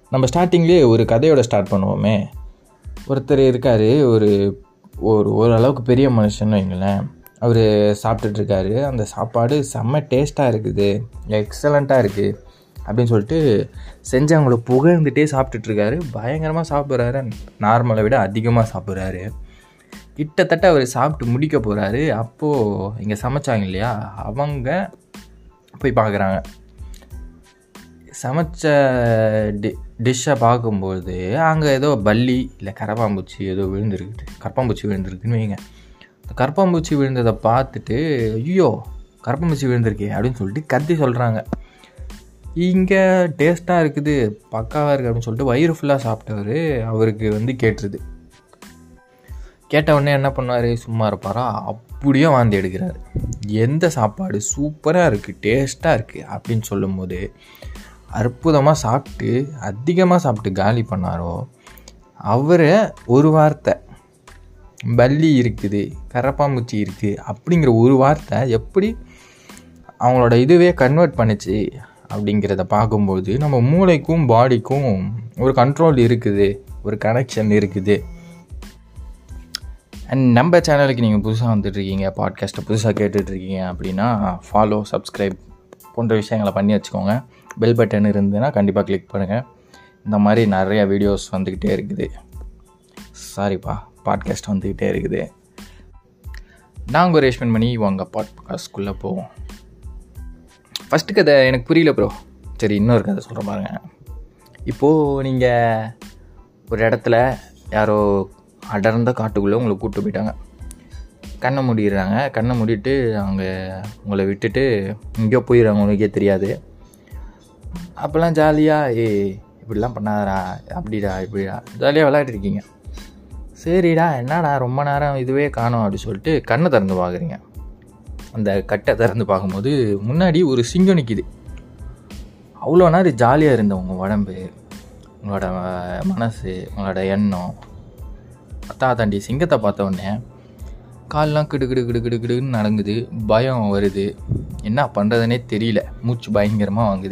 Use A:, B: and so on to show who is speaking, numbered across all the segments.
A: நம்ம ஸ்டார்டிங்லேயே ஒரு கதையோட ஸ்டார்ட் பண்ணுவோமே ஒருத்தர் இருக்கார் ஒரு ஒரு ஓரளவுக்கு பெரிய மனுஷன் வைங்களேன் அவர் சாப்பிட்டுட்ருக்காரு அந்த சாப்பாடு செம்ம டேஸ்ட்டாக இருக்குது எக்ஸலண்ட்டாக இருக்குது அப்படின்னு சொல்லிட்டு செஞ்சவங்கள புகழ்ந்துட்டே சாப்பிட்டுட்ருக்காரு பயங்கரமாக சாப்பிட்றாரு நார்மலை விட அதிகமாக சாப்பிட்றாரு கிட்டத்தட்ட அவர் சாப்பிட்டு முடிக்க போகிறாரு அப்போது இங்கே சமைச்சாங்க இல்லையா அவங்க போய் பார்க்குறாங்க சமைச்ச டி டிஷ்ஷை பார்க்கும்போது அங்கே ஏதோ பல்லி இல்லை கரப்பாம்பூச்சி ஏதோ விழுந்துருக்குது கரப்பாம்பூச்சி விழுந்துருக்குன்னு வைங்க இந்த கரப்பாம்பூச்சி விழுந்ததை பார்த்துட்டு ஐயோ கரப்பாம்பூச்சி விழுந்திருக்கே அப்படின்னு சொல்லிட்டு கத்தி சொல்கிறாங்க இங்கே டேஸ்ட்டாக இருக்குது பக்காவாக இருக்குது அப்படின்னு சொல்லிட்டு வயிறு ஃபுல்லாக சாப்பிட்டவர் அவருக்கு வந்து கேட்டுருது கேட்ட உடனே என்ன பண்ணார் சும்மா இருப்பாரா அப்படியே வாந்தி எடுக்கிறார் எந்த சாப்பாடு சூப்பராக இருக்குது டேஸ்ட்டாக இருக்குது அப்படின்னு சொல்லும்போது அற்புதமாக சாப்பிட்டு அதிகமாக சாப்பிட்டு காலி பண்ணாரோ அவரை ஒரு வார்த்தை பல்லி இருக்குது கரப்பாம்பூச்சி இருக்குது அப்படிங்கிற ஒரு வார்த்தை எப்படி அவங்களோட இதுவே கன்வெர்ட் பண்ணுச்சு அப்படிங்கிறத பார்க்கும்போது நம்ம மூளைக்கும் பாடிக்கும் ஒரு கண்ட்ரோல் இருக்குது ஒரு கனெக்ஷன் இருக்குது அண்ட் நம்ம சேனலுக்கு நீங்கள் புதுசாக வந்துட்டுருக்கீங்க பாட்காஸ்ட்டை புதுசாக கேட்டுட்ருக்கீங்க அப்படின்னா ஃபாலோ சப்ஸ்கிரைப் போன்ற விஷயங்களை பண்ணி வச்சுக்கோங்க பெல் பட்டன் இருந்ததுன்னா கண்டிப்பாக கிளிக் பண்ணுங்கள் இந்த மாதிரி நிறையா வீடியோஸ் வந்துக்கிட்டே இருக்குது சாரிப்பா பாட்காஸ்ட் வந்துக்கிட்டே இருக்குது நாங்கள் ரேஷ்மன் பண்ணி உங்கள் பாட்காஸ்ட்குள்ளே போவோம் ஃபஸ்ட்டு கதை எனக்கு புரியல ப்ரோ சரி இன்னொரு கதை சொல்கிற பாருங்க இப்போது நீங்கள் ஒரு இடத்துல யாரோ அடர்ந்த காட்டுக்குள்ளே உங்களை கூப்பிட்டு போயிட்டாங்க கண்ணை மூடிடுறாங்க கண்ணை மூடிட்டு அவங்க உங்களை விட்டுட்டு எங்கேயோ போயிடுறாங்க உங்களுக்கே தெரியாது அப்போல்லாம் ஜாலியாக ஏ இப்படிலாம் பண்ணாதடா அப்படிடா இப்படிடா ஜாலியாக விளையாட்டுருக்கீங்க சரிடா என்னடா ரொம்ப நேரம் இதுவே காணும் அப்படின்னு சொல்லிட்டு கண்ணை திறந்து பார்க்குறீங்க அந்த கட்டை திறந்து பார்க்கும்போது முன்னாடி ஒரு சிங்கம் நிற்கிது அவ்வளோ நேரம் ஜாலியாக இருந்த உங்கள் உடம்பு உங்களோட மனசு உங்களோட எண்ணம் அத்தா தாண்டி சிங்கத்தை பார்த்த உடனே கால்லாம் கிடு கிடு கிடு கிடு கிடுன்னு நடங்குது பயம் வருது என்ன பண்ணுறதுனே தெரியல மூச்சு பயங்கரமாக வாங்குது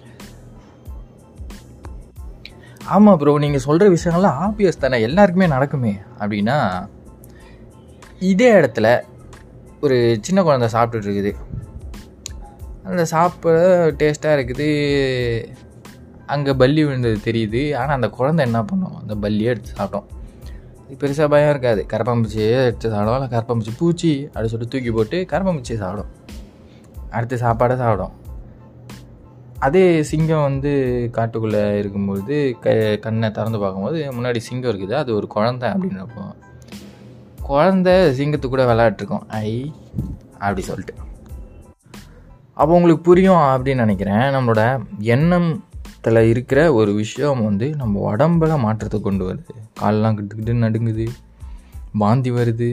A: ஆமாம் ப்ரோ நீங்கள் சொல்கிற விஷயங்கள்லாம் ஆப்வியஸ் தானே எல்லாருக்குமே நடக்குமே அப்படின்னா இதே இடத்துல ஒரு சின்ன குழந்த சாப்பிட்டுட்டு இருக்குது அந்த சாப்பிட டேஸ்ட்டாக இருக்குது அங்கே பல்லி விழுந்தது தெரியுது ஆனால் அந்த குழந்தை என்ன பண்ணும் அந்த பல்லியை எடுத்து சாப்பிட்டோம் இது பெருசாக பயம் இருக்காது கரப்பாம்பூச்சியே எடுத்து சாப்பிடும் இல்லை கரப்பாம்பூச்சி பூச்சி அப்படின்னு சொல்லிட்டு தூக்கி போட்டு கரப்பாம்பூச்சியை சாப்பிடும் அடுத்து சாப்பாடை சாப்பிடும் அதே சிங்கம் வந்து காட்டுக்குள்ளே இருக்கும்போது க கண்ணை திறந்து பார்க்கும்போது முன்னாடி சிங்கம் இருக்குது அது ஒரு குழந்தை அப்படின்றப்போ குழந்த சிங்கத்து கூட விளையாட்டுருக்கோம் ஐ அப்படி சொல்லிட்டு அப்போ உங்களுக்கு புரியும் அப்படின்னு நினைக்கிறேன் நம்மளோட எண்ணத்தில் இருக்கிற ஒரு விஷயம் வந்து நம்ம உடம்புல மாற்றத்தை கொண்டு வருது காலெலாம் கிட்டுக்கிட்டு நடுங்குது வாந்தி வருது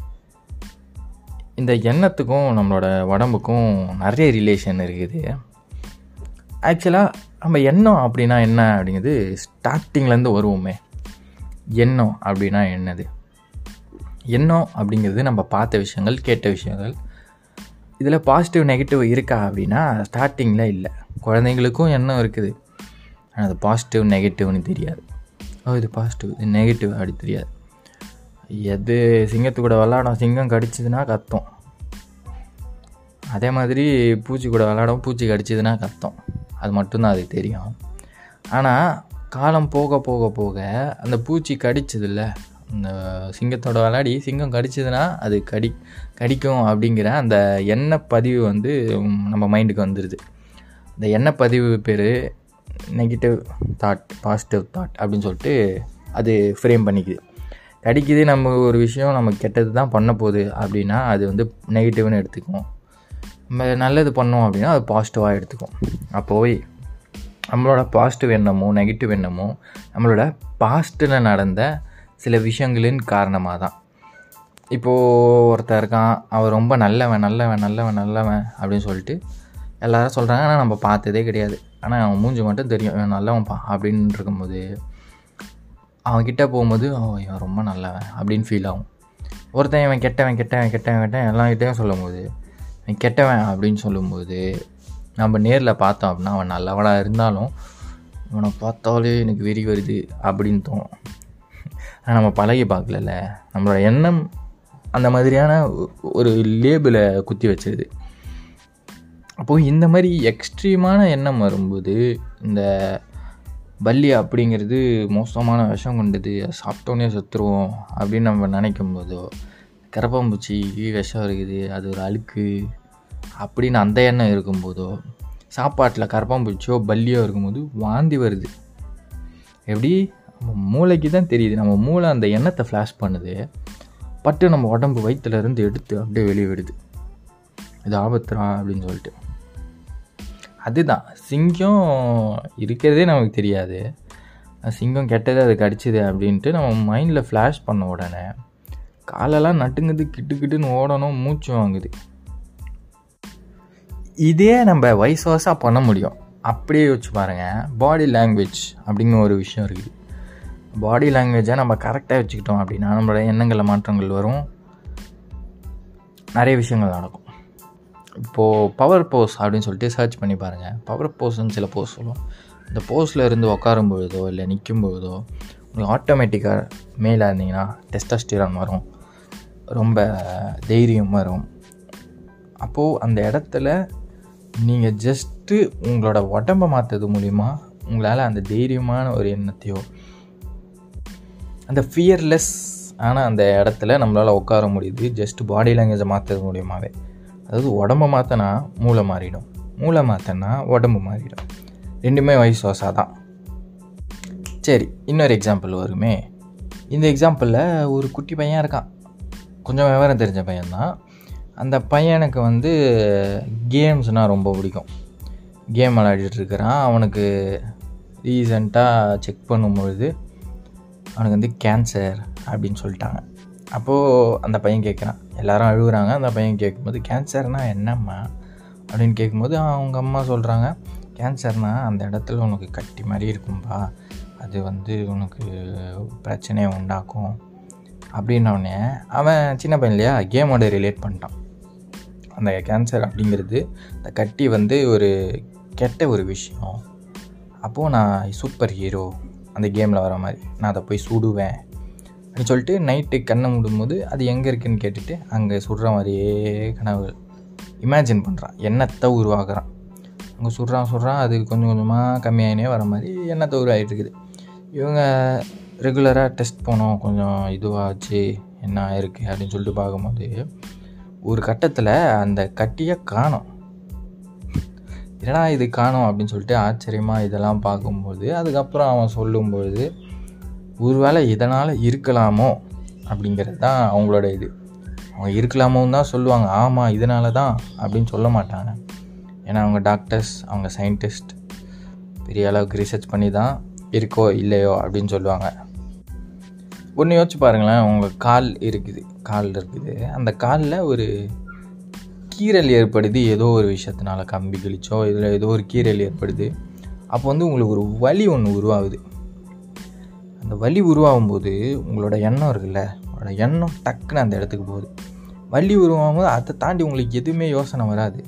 A: இந்த எண்ணத்துக்கும் நம்மளோட உடம்புக்கும் நிறைய ரிலேஷன் இருக்குது ஆக்சுவலாக நம்ம எண்ணம் அப்படின்னா என்ன அப்படிங்கிறது ஸ்டார்டிங்லேருந்து வருவோமே எண்ணம் அப்படின்னா என்னது எண்ணம் அப்படிங்கிறது நம்ம பார்த்த விஷயங்கள் கேட்ட விஷயங்கள் இதில் பாசிட்டிவ் நெகட்டிவ் இருக்கா அப்படின்னா ஸ்டார்டிங்கில் இல்லை குழந்தைங்களுக்கும் எண்ணம் இருக்குது ஆனால் அது பாசிட்டிவ் நெகட்டிவ்னு தெரியாது ஓ இது பாசிட்டிவ் இது நெகட்டிவ் அப்படி தெரியாது எது சிங்கத்து கூட விளாடும் சிங்கம் கடிச்சதுன்னா கத்தும் அதே மாதிரி பூச்சி கூட விளாடும் பூச்சி கடிச்சதுன்னா கத்தும் அது மட்டும்தான் அதுக்கு தெரியும் ஆனால் காலம் போக போக போக அந்த பூச்சி கடிச்சதில்ல அந்த சிங்கத்தோட விளாடி சிங்கம் கடிச்சதுன்னா அது கடி கடிக்கும் அப்படிங்கிற அந்த எண்ணெய் பதிவு வந்து நம்ம மைண்டுக்கு வந்துடுது அந்த எண்ணெய் பதிவு பேர் நெகட்டிவ் தாட் பாசிட்டிவ் தாட் அப்படின்னு சொல்லிட்டு அது ஃப்ரேம் பண்ணிக்குது கடிக்குது நம்ம ஒரு விஷயம் நம்ம கெட்டது தான் பண்ண போகுது அப்படின்னா அது வந்து நெகட்டிவ்னு எடுத்துக்கும் நம்ம நல்லது பண்ணோம் அப்படின்னா அது பாசிட்டிவாக எடுத்துக்கும் அப்போய் நம்மளோட பாசிட்டிவ் எண்ணமோ நெகட்டிவ் எண்ணமோ நம்மளோட பாஸ்ட்டில் நடந்த சில விஷயங்களின் காரணமாக தான் இப்போது ஒருத்தர் இருக்கான் அவன் ரொம்ப நல்லவன் நல்லவன் நல்லவன் நல்லவன் அப்படின்னு சொல்லிட்டு எல்லாரும் சொல்கிறாங்க ஆனால் நம்ம பார்த்ததே கிடையாது ஆனால் அவன் மூஞ்சி மட்டும் தெரியும் இவன் நல்லவன்ப்பா அப்படின்னு இருக்கும்போது அவன்கிட்ட போகும்போது ஓ இவன் ரொம்ப நல்லவன் அப்படின்னு ஃபீல் ஆகும் ஒருத்தன் இவன் கெட்டவன் கெட்டவன் கெட்டவன் கெட்டவன் எல்லாங்கிட்டையும் சொல்லும்போது இவன் கெட்டவன் அப்படின்னு சொல்லும்போது நம்ம நேரில் பார்த்தோம் அப்படின்னா அவன் நல்லவனாக இருந்தாலும் இவனை பார்த்தாலே எனக்கு வெறி வருது அப்படின்னு தோணும் ஆனால் நம்ம பழகி பார்க்கல நம்மளோட எண்ணம் அந்த மாதிரியான ஒரு லேபிளை குத்தி வச்சிருது அப்போது இந்த மாதிரி எக்ஸ்ட்ரீமான எண்ணம் வரும்போது இந்த பல்லி அப்படிங்கிறது மோசமான விஷம் கொண்டது சாப்பிட்டோன்னே செத்துருவோம் அப்படின்னு நம்ம நினைக்கும் போதோ கரப்பாம்பூச்சி விஷம் இருக்குது அது ஒரு அழுக்கு அப்படின்னு அந்த எண்ணம் இருக்கும்போதோ சாப்பாட்டில் கரப்பாம்பூச்சியோ பல்லியோ இருக்கும்போது வாந்தி வருது எப்படி நம்ம மூளைக்கு தான் தெரியுது நம்ம மூளை அந்த எண்ணத்தை ஃப்ளாஷ் பண்ணுது பட்டு நம்ம உடம்பு வயிற்றுலேருந்து எடுத்து அப்படியே வெளியே விடுது இது ஆபத்துரா அப்படின்னு சொல்லிட்டு அதுதான் சிங்கம் இருக்கிறதே நமக்கு தெரியாது சிங்கம் கெட்டது அது கடிச்சிது அப்படின்ட்டு நம்ம மைண்டில் ஃப்ளாஷ் பண்ண உடனே காலெல்லாம் நட்டுங்குது கிட்டு கிட்டுன்னு ஓடணும் மூச்சு வாங்குது இதே நம்ம வயசு வயசாக பண்ண முடியும் அப்படியே யோசிச்சு பாருங்கள் பாடி லாங்குவேஜ் அப்படிங்கிற ஒரு விஷயம் இருக்குது பாடி லாங்குவேஜை நம்ம கரெக்டாக வச்சுக்கிட்டோம் அப்படின்னா நம்மளோட எண்ணங்களில் மாற்றங்கள் வரும் நிறைய விஷயங்கள் நடக்கும் இப்போது பவர் போஸ் அப்படின்னு சொல்லிட்டு சர்ச் பண்ணி பாருங்கள் பவர் போஸ்ன்னு சில போஸ் சொல்லுவோம் இந்த போஸில் இருந்து உட்காரும் பொழுதோ இல்லை நிற்கும் பொழுதோ உங்களுக்கு ஆட்டோமேட்டிக்காக மேலாக இருந்தீங்கன்னா டெஸ்டாஸ்டிரான் வரும் ரொம்ப தைரியம் வரும் அப்போது அந்த இடத்துல நீங்கள் ஜஸ்ட்டு உங்களோட உடம்பை மாற்றுறது மூலிமா உங்களால் அந்த தைரியமான ஒரு எண்ணத்தையோ அந்த ஃபியர்லெஸ் ஆனால் அந்த இடத்துல நம்மளால் உட்கார முடியுது ஜஸ்ட் பாடி லாங்குவேஜை மாற்றுறது மூலியமாகவே அதாவது உடம்பை மாற்றினா மூளை மாறிடும் மூளை மாற்றினா உடம்பு மாறிடும் ரெண்டுமே வயசு வசா தான் சரி இன்னொரு எக்ஸாம்பிள் வருமே இந்த எக்ஸாம்பிளில் ஒரு குட்டி பையன் இருக்கான் கொஞ்சம் விவரம் தெரிஞ்ச பையன்தான் அந்த பையனுக்கு வந்து கேம்ஸ்னால் ரொம்ப பிடிக்கும் கேம் விளையாடிட்டு இருக்கிறான் அவனுக்கு ரீசண்டாக செக் பண்ணும்பொழுது அவனுக்கு வந்து கேன்சர் அப்படின்னு சொல்லிட்டாங்க அப்போது அந்த பையன் கேட்குறான் எல்லாரும் அழுகுறாங்க அந்த பையன் கேட்கும்போது கேன்சர்னால் என்னம்மா அப்படின்னு கேட்கும்போது அவங்க அம்மா சொல்கிறாங்க கேன்சர்னால் அந்த இடத்துல உனக்கு கட்டி மாதிரி இருக்கும்பா அது வந்து உனக்கு பிரச்சனையை உண்டாக்கும் அப்படின்னோடனே அவன் சின்ன பையன் இல்லையா கேமோட ரிலேட் பண்ணிட்டான் அந்த கேன்சர் அப்படிங்கிறது இந்த கட்டி வந்து ஒரு கெட்ட ஒரு விஷயம் அப்போது நான் சூப்பர் ஹீரோ அந்த கேமில் வர மாதிரி நான் அதை போய் சுடுவேன் அப்படின்னு சொல்லிட்டு நைட்டு கண்ணை மூடும்போது அது எங்கே இருக்குன்னு கேட்டுட்டு அங்கே சுடுற மாதிரியே கனவு இமேஜின் பண்ணுறான் எண்ணத்தை உருவாக்குறான் அங்கே சுடுறான் சுடுறான் அது கொஞ்சம் கொஞ்சமாக கம்மியாகினே வர மாதிரி எண்ணத்தை உருவாகிட்டு இருக்குது இவங்க ரெகுலராக டெஸ்ட் போனோம் கொஞ்சம் இதுவாச்சு என்ன ஆயிருக்கு அப்படின்னு சொல்லிட்டு பார்க்கும்போது ஒரு கட்டத்தில் அந்த கட்டியை காணும் என்னடா இது காணும் அப்படின்னு சொல்லிட்டு ஆச்சரியமாக இதெல்லாம் பார்க்கும்போது அதுக்கப்புறம் அவன் சொல்லும்பொழுது ஒருவேளை இதனால் இருக்கலாமோ அப்படிங்கிறது தான் அவங்களோட இது அவங்க இருக்கலாமோன்னு தான் சொல்லுவாங்க ஆமாம் இதனால தான் அப்படின்னு சொல்ல மாட்டாங்க ஏன்னா அவங்க டாக்டர்ஸ் அவங்க சயின்டிஸ்ட் பெரிய அளவுக்கு ரிசர்ச் பண்ணி தான் இருக்கோ இல்லையோ அப்படின்னு சொல்லுவாங்க ஒன்று யோசிச்சு பாருங்களேன் உங்கள் கால் இருக்குது கால் இருக்குது அந்த காலில் ஒரு கீரல் ஏற்படுது ஏதோ ஒரு விஷயத்தினால கம்பி கிழிச்சோ இதில் ஏதோ ஒரு கீரல் ஏற்படுது அப்போ வந்து உங்களுக்கு ஒரு வலி ஒன்று உருவாகுது அந்த வலி உருவாகும் போது உங்களோட எண்ணம் இருக்குல்ல உங்களோட எண்ணம் டக்குன்னு அந்த இடத்துக்கு போகுது வலி உருவாகும் போது அதை தாண்டி உங்களுக்கு எதுவுமே யோசனை வராது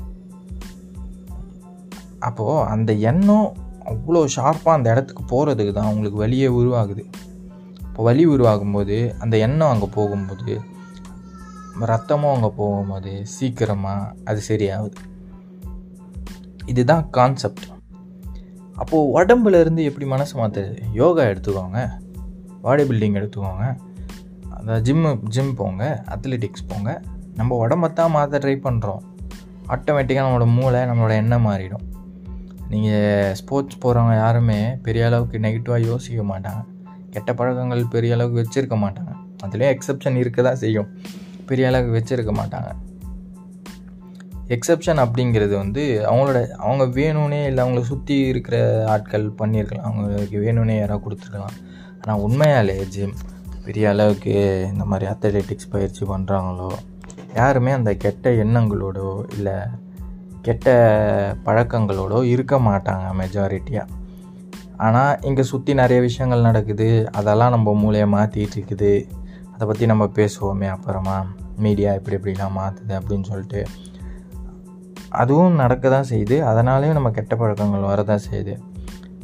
A: அப்போது அந்த எண்ணம் அவ்வளோ ஷார்ப்பாக அந்த இடத்துக்கு போகிறதுக்கு தான் உங்களுக்கு வலியே உருவாகுது இப்போ வலி உருவாகும்போது அந்த எண்ணம் அங்கே போகும்போது ரத்தமும் அங்கே போகும்போது சீக்கிரமாக அது சரியாகுது இதுதான் கான்செப்ட் அப்போது உடம்புல இருந்து எப்படி மனசு மாற்றுறது யோகா எடுத்துக்கோங்க பாடி பில்டிங் எடுத்துக்கோங்க அந்த ஜிம்மு ஜிம் போங்க அத்லெட்டிக்ஸ் போங்க நம்ம உடம்பத்தான் மாற்ற ட்ரை பண்ணுறோம் ஆட்டோமேட்டிக்காக நம்மளோட மூளை நம்மளோட எண்ணம் மாறிடும் நீங்கள் ஸ்போர்ட்ஸ் போகிறவங்க யாருமே பெரிய அளவுக்கு நெகட்டிவாக யோசிக்க மாட்டாங்க கெட்ட பழக்கங்கள் பெரிய அளவுக்கு வச்சுருக்க மாட்டாங்க அதுலேயும் எக்ஸப்ஷன் இருக்க தான் செய்யும் பெரிய அளவுக்கு வச்சுருக்க மாட்டாங்க எக்ஸப்ஷன் அப்படிங்கிறது வந்து அவங்களோட அவங்க வேணும்னே இல்லை அவங்கள சுற்றி இருக்கிற ஆட்கள் பண்ணியிருக்கலாம் அவங்களுக்கு வேணும்னே யாராவது கொடுத்துருக்கலாம் ஆனால் உண்மையாலே ஜிம் பெரிய அளவுக்கு இந்த மாதிரி அத்லெட்டிக்ஸ் பயிற்சி பண்ணுறாங்களோ யாருமே அந்த கெட்ட எண்ணங்களோடோ இல்லை கெட்ட பழக்கங்களோடோ இருக்க மாட்டாங்க மெஜாரிட்டியாக ஆனால் இங்கே சுற்றி நிறைய விஷயங்கள் நடக்குது அதெல்லாம் நம்ம மூளையை மாற்றிட்டு இருக்குது அதை பற்றி நம்ம பேசுவோமே அப்புறமா மீடியா இப்படி இப்படிலாம் மாற்றுது அப்படின்னு சொல்லிட்டு அதுவும் நடக்க தான் செய்யுது அதனாலேயும் நம்ம கெட்ட பழக்கங்கள் வரதான் செய்யுது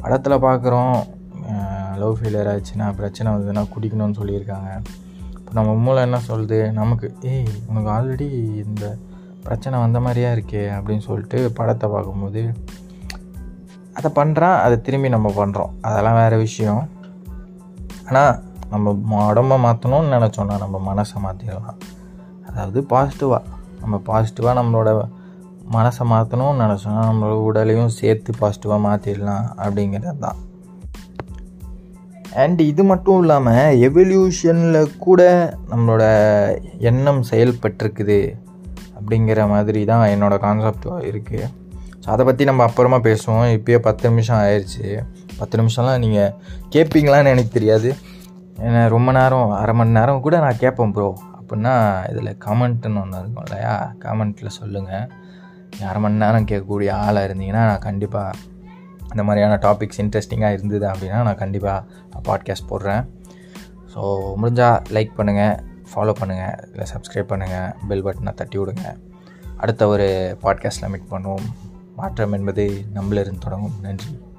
A: படத்தில் பார்க்குறோம் லவ் ஃபெயிலியர் ஆச்சுன்னா பிரச்சனை வந்ததுன்னா குடிக்கணும்னு சொல்லியிருக்காங்க இப்போ நம்ம மூளை என்ன சொல்லுது நமக்கு ஏய் உனக்கு ஆல்ரெடி இந்த பிரச்சனை வந்த மாதிரியா இருக்கே அப்படின்னு சொல்லிட்டு படத்தை பார்க்கும்போது அதை பண்ணுறான் அதை திரும்பி நம்ம பண்ணுறோம் அதெல்லாம் வேறு விஷயம் ஆனால் நம்ம உடம்ப மாற்றணும்னு நினச்சோன்னா நம்ம மனசை மாற்றிடலாம் அதாவது பாசிட்டிவாக நம்ம பாசிட்டிவாக நம்மளோட மனசை மாற்றணும்னு நினச்சோன்னா நம்மளோட உடலையும் சேர்த்து பாசிட்டிவாக மாற்றிடலாம் அப்படிங்கிறது தான் அண்ட் இது மட்டும் இல்லாமல் எவல்யூஷனில் கூட நம்மளோட எண்ணம் செயல்பட்டிருக்குது அப்படிங்கிற மாதிரி தான் என்னோடய கான்செப்ட் இருக்குது ஸோ அதை பற்றி நம்ம அப்புறமா பேசுவோம் இப்போயே பத்து நிமிஷம் ஆயிடுச்சு பத்து நிமிஷம்லாம் நீங்கள் கேட்பீங்களான்னு எனக்கு தெரியாது ஏன்னா ரொம்ப நேரம் அரை மணி நேரம் கூட நான் கேட்பேன் ப்ரோ அப்படின்னா இதில் கமெண்ட்டுன்னு ஒன்று இருக்கும் இல்லையா கமெண்ட்டில் சொல்லுங்கள் அரை மணி நேரம் கேட்கக்கூடிய ஆளாக இருந்தீங்கன்னா நான் கண்டிப்பாக இந்த மாதிரியான டாபிக்ஸ் இன்ட்ரெஸ்டிங்காக இருந்தது அப்படின்னா நான் கண்டிப்பாக பாட்காஸ்ட் போடுறேன் ஸோ முடிஞ்சால் லைக் பண்ணுங்கள் ஃபாலோ பண்ணுங்கள் இல்லை சப்ஸ்கிரைப் பண்ணுங்கள் பெல் பட்டனை தட்டி விடுங்க அடுத்த ஒரு பாட்காஸ்ட்டில் மீட் பண்ணுவோம் மாற்றம் என்பது நம்மளிருந்து தொடங்கும் நன்றி